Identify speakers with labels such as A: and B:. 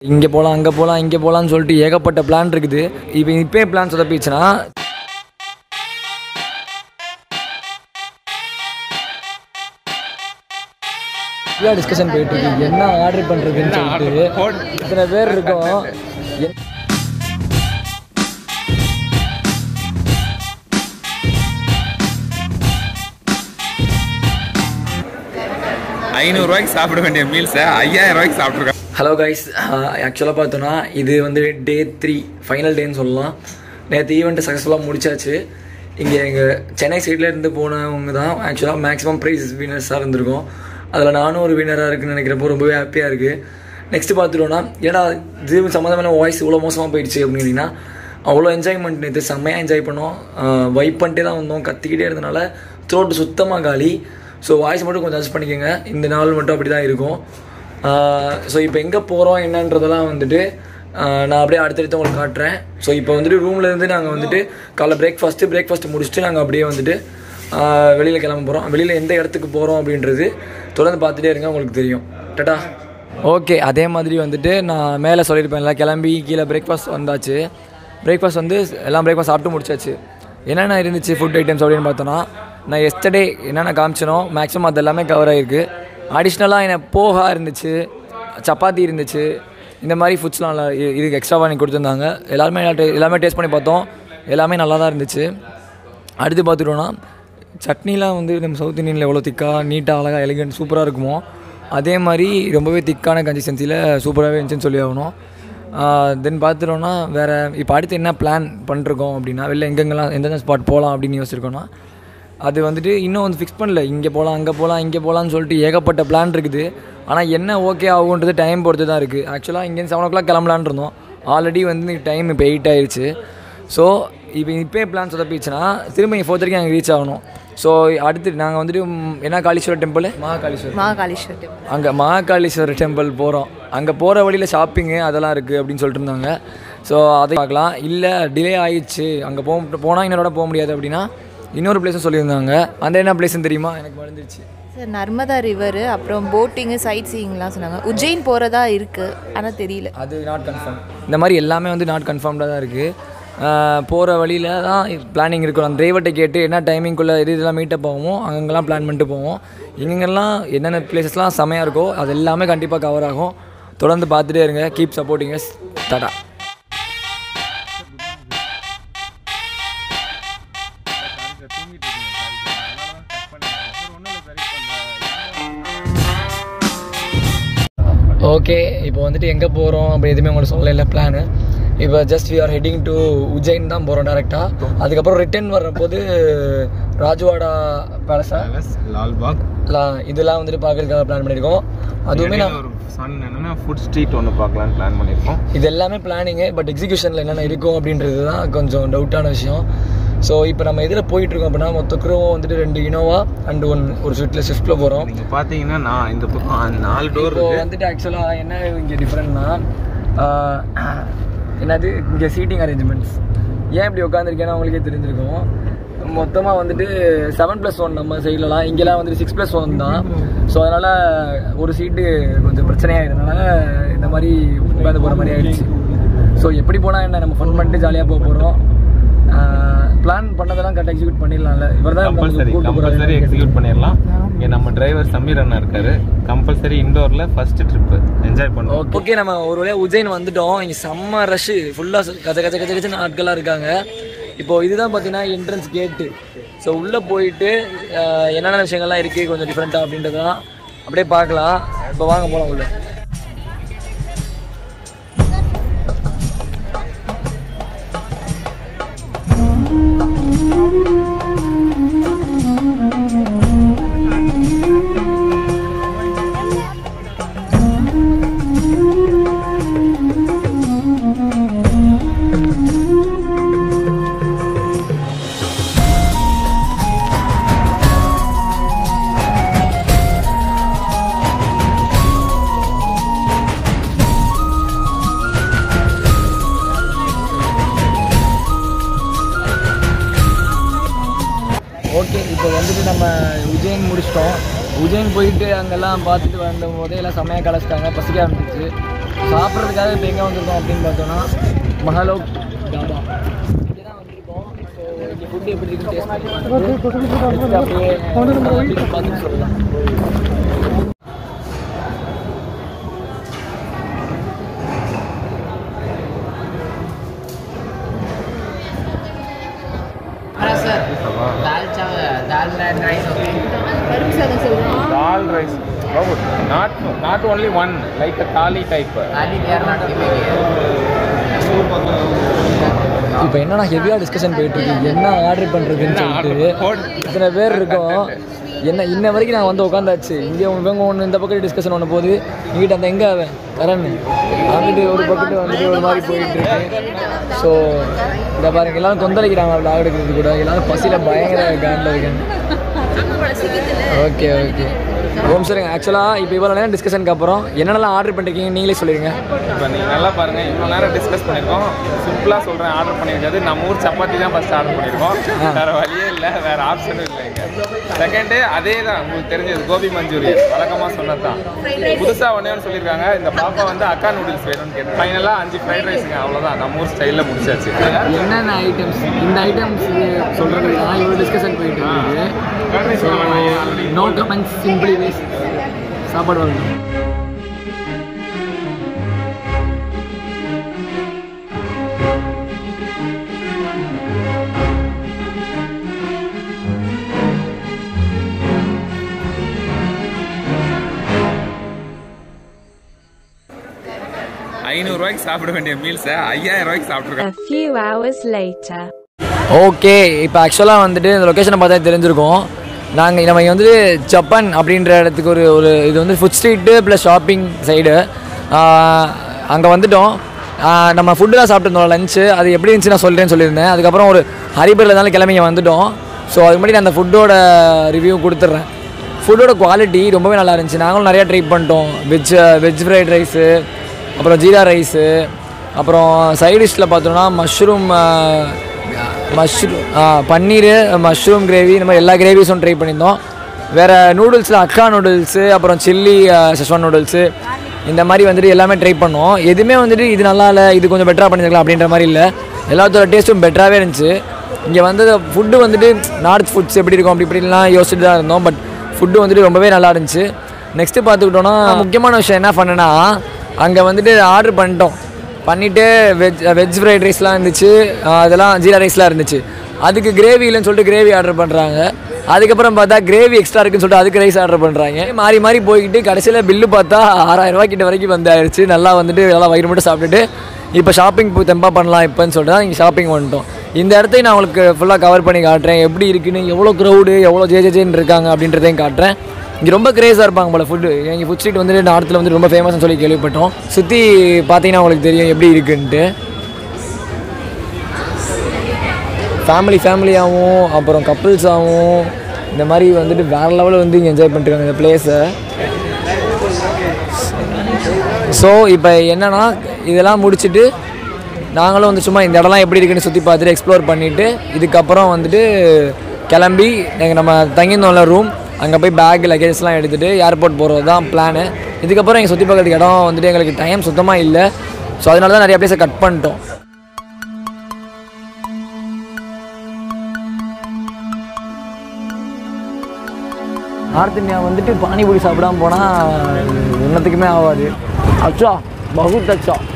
A: இங்கே போகலாம் அங்கே போகலாம் இங்கே போகலான்னு சொல்லிட்டு ஏகப்பட்ட பிளான் இருக்குது இப்போ இப்போயே பிளான் சொதப்பிச்சுன்னா டிஸ்கஷன் போயிட்டு இருக்கு என்ன ஆர்டர் பண்ணுறதுன்னு சொல்லிட்டு இத்தனை பேர் இருக்கோம் என்-
B: ஐநூறுரூவாய்க்கு சாப்பிட வேண்டிய மீல்ஸை ஐயாயிரம் ரூபாய்க்கு சாப்பிட்ருக்காங்க
A: ஹலோ கைஸ் ஆக்சுவலாக பார்த்தோன்னா இது வந்து டே த்ரீ ஃபைனல் டேன்னு சொல்லலாம் நேற்று ஈவெண்ட்டை சக்ஸஸ்ஃபுல்லாக முடிச்சாச்சு இங்கே எங்கள் சென்னை சைடில் இருந்து போனவங்க தான் ஆக்சுவலாக மேக்ஸிமம் ப்ரைஸ் வினர்ஸாக இருந்திருக்கும் அதில் நானும் ஒரு வினராக இருக்குன்னு நினைக்கிறப்போ ரொம்பவே ஹாப்பியாக இருக்குது நெக்ஸ்ட் பார்த்துட்டோன்னா ஏன்னா இது சம்மந்தமான வாய்ஸ் இவ்வளோ மோசமாக போயிடுச்சு அப்படின்னா அவ்வளோ என்ஜாய்மெண்ட் நேற்று செம்மையாக என்ஜாய் பண்ணோம் வைப் பண்ணிட்டே தான் வந்தோம் கத்திக்கிட்டே இருந்தனால த்ரோட்டு சுத்தமாக காலி ஸோ வாய்ஸ் மட்டும் கொஞ்சம் அட்ஜஸ்ட் பண்ணிக்கோங்க இந்த நாள் மட்டும் அப்படி தான் இருக்கும் ஸோ இப்போ எங்கே போகிறோம் என்னன்றதெல்லாம் வந்துட்டு ஆஹ் நான் அப்படியே அடுத்தடுத்து உங்களுக்கு காட்டுறேன் ஸோ இப்போ வந்துட்டு ரூம்ல இருந்து நாங்கள் வந்துட்டு காலைல பிரேக்ஃபாஸ்ட்டு பிரேக்ஃபாஸ்ட் முடிச்சுட்டு நாங்கள் அப்படியே வந்துட்டு வெளியில் கிளம்ப போகிறோம் வெளியில் எந்த இடத்துக்கு போகிறோம் அப்படின்றது தொடர்ந்து பார்த்துட்டே இருங்க உங்களுக்கு தெரியும் டட்டா ஓகே அதே மாதிரி வந்துட்டு நான் மேலே சொல்லியிருப்பேன்ல கிளம்பி கீழே பிரேக்ஃபாஸ்ட் வந்தாச்சு பிரேக்ஃபாஸ்ட் வந்து எல்லாம் பிரேக்ஃபாஸ்ட் சாப்பிட்டு முடிச்சாச்சு என்னென்ன இருந்துச்சு ஃபுட் ஐட்டம்ஸ் அப்படின்னு பார்த்தோன்னா நான் எஸ்டர்டே என்னென்ன காமிச்சனோ மேக்ஸிமம் அது எல்லாமே கவர் ஆகிருக்கு அடிஷ்னலாக என்ன போகா இருந்துச்சு சப்பாத்தி இருந்துச்சு இந்த மாதிரி ஃபுட்ஸ்லாம் நல்லா இ- இதுக்கு எக்ஸ்ட்ராவாக எனக்கு கொடுத்துருந்தாங்க எல்லாருமே நல்லா டே- எல்லாமே டேஸ்ட் பண்ணி பார்த்தோம் எல்லாமே நல்லா தான் இருந்துச்சு அடுத்து பார்த்துட்டோன்னா சட்னிலாம் வந்து நம்ம சவுத் இந்தியனில் எவ்வளோ திக்காக நீட்டாக அழகாக எலிகன்ட் சூப்பராக இருக்குமோ அதே மாதிரி ரொம்பவே திக்கான கன்சிஸ்டன்சியில் சூப்பராகவே இருந்துச்சுன்னு சொல்லி ஆகணும் தென் பார்த்துட்டோன்னா வேறு இப்போ அடுத்து என்ன பிளான் பண்ணிருக்கோம் அப்படின்னா வெளில எங்கெங்கெல்லாம் எந்தெந்த ஸ்பாட் போகலாம் அப்படின்னு யோசிச்சிருக்கோன்னா அது வந்துட்டு இன்னும் வந்து ஃபிக்ஸ் பண்ணல இங்கே போகலாம் அங்கே போகலாம் இங்கே போகலான்னு சொல்லிட்டு ஏகப்பட்ட பிளான் இருக்குது ஆனால் என்ன ஓகே ஆகுன்றது டைம் பொறுத்து தான் இருக்குது ஆக்சுவலாக இங்கேருந்து செவன் ஓ கிளாக் கிளம்பலான்னு இருந்தோம் ஆல்ரெடி வந்து டைம் இப்போ எயிட் ஆயிடுச்சு ஸோ இப்போ இப்போயே பிளான் சொதப்பிச்சுன்னா திரும்ப ஃபோர் தேர்ட்டிக்கு அங்கே ரீச் ஆகணும் ஸோ அடுத்து நாங்கள் வந்துட்டு ம், என்ன காளீஸ்வரர் டெம்பிள் மகாகாளீஸ்வரர்
C: மகாகாளீஸ்வர் டெம்பிள்
A: அங்கே மகாகாளீஸ்வரர் டெம்பிள் போகிறோம் அங்கே போகிற வழியில் ஷாப்பிங்கு அதெல்லாம் இருக்குது அப்படின்னு சொல்லிட்டு இருந்தாங்க ஸோ அதை பார்க்கலாம் இல்லை டிலே ஆயிடுச்சு அங்கே போ போனால் இன்னொரு இடம் போக முடியாது அப்படின்னா இன்னொரு பிளேஸும் சொல்லியிருந்தாங்க அந்த என்ன பிளேஸ்னு தெரியுமா எனக்கு மறந்துருச்சு
C: சார் நர்மதா ரிவர் அப்புறம் போட்டிங்கு சைட் சீயிங்லாம் சொன்னாங்க உஜ்ஜைன் போகிறதா இருக்குது ஆனால் தெரியல
A: அது நாட் கன்ஃபார்ம் இந்த மாதிரி எல்லாமே வந்து நாட் கன்ஃபார்ம்டாக தான் இருக்குது போகிற வழியில் தான் பிளானிங் இருக்கும் அந்த டிரைவர்கிட்ட கேட்டு என்ன டைமிங்குள்ளே எது இதெல்லாம் மீட்டப் ஆகுமோ அங்கங்கெல்லாம் பிளான் பண்ணிட்டு போவோம் எங்கெங்கெல்லாம் என்னென்ன பிளேசஸ்லாம் செமையாக இருக்கோ அது எல்லாமே கண்டிப்பாக கவர் ஆகும் தொடர்ந்து பார்த்துட்டே இருங்க keep supporting yes tata okay இப்போ வந்துட்டு எங்கே போகிறோம் அப்படி எதுவுமே உங்களுக்கு சொல்லல பிளானு இப்போ just we are heading to Ujjain தான் போகிறோம் டேரெக்டாக அதுக்கப்புறம் ரிட்டர்ன் வர்றபோது ராஜ்வாடா பேலஸா
B: லால்பாக்
A: இதெல்லாம் வந்துட்டு பார்க்கறதுக்காக பிளான் பண்ணியிருக்கோம் அதுவுமே நான்
B: ஒரு சன் என்னன்னா ஃபுட் ஸ்ட்ரீட் ஒன்று பார்க்கலான்னு பிளான் பண்ணியிருக்கோம்
A: இது எல்லாமே பிளானிங்கு பட் எக்ஸிக்யூஷனில் என்னென்ன இருக்கும் அப்படின்றது தான் கொஞ்சம் டவுட்டான விஷயம் ஸோ இப்போ நம்ம எதில் போயிட்டுருக்கோம் அப்படின்னா மொத்த குரூவும் வந்துட்டு ரெண்டு இனோவா அண்ட் ஒன் ஒரு ஸ்விஃப்ட்டில் ஸ்விஃப்ட்டில் போகிறோம்
B: நீங்கள் பார்த்தீங்கன்னா நான் இந்த பக்கம் அந்த நாலு டோர்
A: இப்போ
B: இருக்கு
A: வந்துட்டு ஆக்சுவலாக என்ன இங்கே டிஃப்ரெண்ட்னா என்னது இங்கே சீட்டிங் அரேஞ்ச்மெண்ட்ஸ் ஏன் இப்படி உட்காந்துருக்கேன்னு உங்களுக்கே தெரிஞ்சிருக்கும் மொத்தமாக வந்துட்டு செவன் ப்ளஸ் ஒன் நம்ம சைட்லலாம் இங்கெல்லாம் வந்துட்டு சிக்ஸ் ப்ளஸ் ஒன் தான் ஸோ அதனால் ஒரு சீட்டு கொஞ்சம் பிரச்சனையாயிருந்தனால இந்த மாதிரி உட்காந்து போகிற மாதிரி ஆயிடுச்சு ஸோ எப்படி போனால் என்ன நம்ம ஃபன் பண்ணிட்டு ஜாலியாக போக போகிறோம் பிளான் பண்ணதெல்லாம் கரெக்டாக எக்ஸிக்யூட் பண்ணிடலாம்ல இவர் தான்
B: கம்பல்சரி கம்பல்சரி எக்ஸிக்யூட் பண்ணிடலாம் இங்கே நம்ம டிரைவர் சமீர் அண்ணா இருக்காரு கம்பல்சரி இண்டோரில் ஃபர்ஸ்ட் ட்ரிப்பு என்ஜாய் பண்ணுவோம்
A: ஓகே நம்ம ஒரு வழியாக உஜ்ஜைன் வந்துட்டோம் இங்கே செம்ம ரஷ்ஷு ஃபுல்லாக கச்ச கச்ச கச்ச கச்சன்னு ஆட்களாக இருக்காங்க இப்போ இதுதான் பார்த்தீங்கன்னா என்ட்ரன்ஸ் கேட்டு ஸோ உள்ளே போயிட்டு அஹ், என்னென்ன விஷயங்கள்லாம் இருக்குது கொஞ்சம் டிஃப்ரெண்ட்டாக அப்படின்றதெல்லாம் அப்படியே பார்க்கலாம் இப்போ வாங்க போகலாம் உள்ள ஓகே இப்போ வந்துட்டு நம்ம உஜ்ஜைன் முடிச்சிட்டோம் உஜ்ஜைன் போயிட்டு அங்கெல்லாம் பார்த்துட்டு வந்த போதே எல்லாம் செம்மையாக கலைச்சிட்டாங்க பசிக்க ஆரம்பிச்சிச்சு சாப்பிட்றதுக்காக இப்போ எங்கே வந்திருக்கோம் அப்படின்னு பார்த்தோன்னா மஹலோக் தாபா இங்கே தான் வந்திருக்கோம் ஸோ இங்கே ஃபுட்டு எப்படி இருக்குன்னு டேஸ்ட் பண்ணி பார்த்துட்டு அப்படியே வீட்டுக்கு பார்த்துட்டு சொல்லலாம்
D: दाल चावल दाल राइस ओके
C: பருப்பு சாதம் சொல்கிறோம்
B: dal rice not not only one like a thali type
D: थाली दे आर नॉट गिविंग
A: இப்போ என்னன்னா ஹெவியாக டிஸ்கஷன் போயிட்டு இருக்கு என்ன ஆர்டர் பண்ணுறதுன்னு சொல்லிட்டு இத்தனை பேர் இருக்கோம் என்ன இன்ன வரைக்கும் நான் வந்து உட்காந்தாச்சு இங்கே இவங்க ஒன்று இந்த பக்கம் டிஸ்கஷன் ஒன்று போகுது இங்கிட்ட அந்த எங்கே அவன் கரண் வந்துட்டு ஒரு பக்கத்து வந்துட்டு ஒரு மாதிரி போயிட்டு இருக்கு ஸோ இந்த பாருங்க எல்லாரும் கொந்தளிக்கிறாங்க விளாக் எடுக்கிறது கூட எல்லாரும் பசியில் பயங்கர கேண்டில் இருக்காங்க ஓகே ஓகே ஓம் சரிங்க ஆக்சுவலாக இப்போ இவ்வளோ நேரம் டிஸ்கஷனுக்கு அப்புறம் என்னென்னலாம் ஆர்டர் பண்ணிருக்கீங்க நீங்களே சொல்லிடுங்க
B: இப்போ நீங்கள் நல்லா பாருங்க இவ்வளோ நேரம் டிஸ்கஸ் பண்ணியிருக்கோம் சிம்பிளாக சொல்கிறேன் ஆர்டர் பண்ணியிருக்காது நம்ம ஊர் சப்பாத்தி தான் ஃபஸ்ட் ஆர்டர் பண்ணியிருக்கோம் வேற வழியே இல்லை வேற ஆப்ஷனும் இல்லை இங்கே செகண்டு அதே தான் உங்களுக்கு தெரிஞ்சது கோபி மஞ்சூரியன் வழக்கமாக சொன்னது தான் புதுசாக ஒன்றே ஒன்று சொல்லியிருக்காங்க இந்த பாப்பா வந்து அக்கா நூடுல்ஸ் வேணும்னு கேட்டு ஃபைனலாக அஞ்சு ஃப்ரைட் ரைஸுங்க அவ்வளோதான் நம்ம ஊர் ஸ்டைலில் முடிச்சாச்சு
A: என்னென்ன ஐட்டம்ஸ் இந்த ஐட்டம்ஸ் சொல்கிறது தான் இவ்வளோ டிஸ்கஷன் போயிட்டு இருக்கு நோ கமெண்ட்ஸ் சிம்பிளி வேஸ் சாப்பாடு வாங்கணும்
B: ஐநூறுரூவாய்க்கு சாப்பிட வேண்டிய மீல்ஸை ஐயாயிரம் ரூபாய்க்கு சாப்பிட்ருக்கேன்
E: A few hours later.
A: Okay இப்போ ஆக்சுவலாக வந்துட்டு இந்த லொக்கேஷனை பார்த்தா தெரிஞ்சிருக்கோம் நாங்கள் நம்ம இங்க வந்துட்டு ஜப்பான் அப்படின்ற இடத்துக்கு ஒரு ஒரு இது வந்து food street plus shopping side அங்கே வந்துட்டோம் ஆஹ் நம்ம ஃபுட்டு தான் சாப்பிட்டுருந்தோம் லஞ்சு அது எப்படி இருந்துச்சு நான் சொல்கிறேன்னு சொல்லியிருந்தேன் அதுக்கப்புறம் ஒரு ஹரிபரில் இருந்தாலும் கிளம்பி இங்க வந்துட்டோம் ஸோ அதுக்கு முன்னாடி நான் அந்த ஃபுட்டோட ரிவ்யூ கொடுத்துட்றேன் ஃபுட்டோட குவாலிட்டி ரொம்பவே நல்லா இருந்துச்சு நாங்களும் நிறையா ட்ரை பண்ணிட்டோம் வெஜ் வெஜ் ஃப்ரைட் ரைஸு அப்புறம் ஜீரா ரைஸு அப்புறம் சைட் டிஷ்ஷில் பார்த்தோன்னா mushroom mushroom paneer mushroom gravy இந்த மாதிரி எல்லா கிரேவிஸும் ட்ரை பண்ணியிருந்தோம் வேறு நூடுல்ஸில் அக்கா நூடுல்ஸு அப்புறம் சில்லி செஸ்வான் நூடுல்ஸு இந்த மாதிரி வந்துட்டு எல்லாமே ட்ரை பண்ணோம் எதுவுமே வந்துட்டு இது நல்லா இல்லை இது கொஞ்சம் பெட்டராக பண்ணியிருக்கலாம் அப்படின்ற மாதிரி இல்லை எல்லாத்தோட டேஸ்ட்டும் பெட்டராகவே இருந்துச்சு இங்கே வந்து ஃபுட்டு வந்துட்டு நார்த் ஃபுட்ஸ் எப்படி இருக்கும் அப்படி இப்படிலாம் யோசிச்சுட்டு தான் இருந்தோம் பட் ஃபுட்டு வந்துட்டு ரொம்பவே நல்லா இருந்துச்சு நெக்ஸ்ட்டு பார்த்துக்கிட்டோன்னா முக்கியமான விஷயம் என்ன பண்ணேன்னா அங்கே வந்துட்டு ஆர்டர் பண்ணிட்டோம் பண்ணிவிட்டு வெஜ் வெஜ் ஃப்ரைட் ரைஸ்லாம் இருந்துச்சு ஆஹ் அதெல்லாம் ஜீரா ரைஸ்லாம் இருந்துச்சு அதுக்கு கிரேவி இல்லைன்னு சொல்லிட்டு கிரேவி ஆர்டர் பண்ணுறாங்க அதுக்கப்புறம் பார்த்தா கிரேவி எக்ஸ்ட்ரா இருக்குன்னு சொல்லிட்டு அதுக்கு ரைஸ் ஆர்டர் பண்ணுறாங்க மாறி மாறி போய்கிட்டு கடைசியில் பில்லு பார்த்தா ஆறாயிரம் ரூபாய் கிட்ட வரைக்கும் வந்தாயிருச்சு நல்லா வந்துட்டு நல்லா வயிறு மட்டும் சாப்பிட்டுட்டு இப்போ ஷாப்பிங் போய் தெம்பா பண்ணலாம் இப்போன்னு சொல்லிட்டு தான் இங்கே ஷாப்பிங் வந்துட்டோம் இந்த இடத்தையும் நான் உங்களுக்கு ஃபுல்லாக கவர் பண்ணி காட்டுறேன் எப்படி இருக்குன்னு எவ்வளோ க்ரௌடு எவ்வளோ ஜே ஜேன்னு இருக்காங்க அப்படின்றதையும் காட்டுறேன் இங்கே ரொம்ப கிரேஸாக இருப்பாங்க போல ஃபுட்டு எங்கள் ஃபுட் ஸ்ட்ரீட் வந்துட்டு நார்த்தில் வந்து ரொம்ப ஃபேமஸ்னு சொல்லி கேள்விப்பட்டோம் சுற்றி பார்த்தீங்கன்னா உங்களுக்கு தெரியும் எப்படி இருக்குன்ட்டு ஃபேமிலி ஃபேமிலியாகவும் அப்புறம் கப்புள்ஸாகவும் இந்த மாதிரி வந்துட்டு வேறு லெவலில் வந்து இங்கே என்ஜாய் பண்ணிட்டுருக்காங்க இந்த பிளேஸை ஸோ இப்போ என்னன்னா இதெல்லாம் முடிச்சுட்டு நாங்களும் வந்து சும்மா இந்த இடம்லாம் எப்படி இருக்குன்னு சுற்றி பார்த்துட்டு எக்ஸ்ப்ளோர் பண்ணிவிட்டு இதுக்கப்புறம் வந்துட்டு கிளம்பி எங்கள் நம்ம தங்கியிருந்தோம்ல ரூம் அங்கே போய் பேக் லக்கேஜஸ்லாம் எடுத்துகிட்டு ஏர்போர்ட் போகிறது தான் பிளானு இதுக்கப்புறம் எங்கள் சுற்றி பார்க்கறதுக்கு இடம் வந்துட்டு எங்களுக்கு டைம் சுத்தமாக இல்லை ஸோ அதனால தான் நிறைய பிளேஸை கட் பண்ணிட்டோம் நார்த் இந்தியா வந்துட்டு பானிபூரி சாப்பிடாம போனால் ஒன்றத்துக்குமே ஆகாது அச்சா பகுத் அச்சா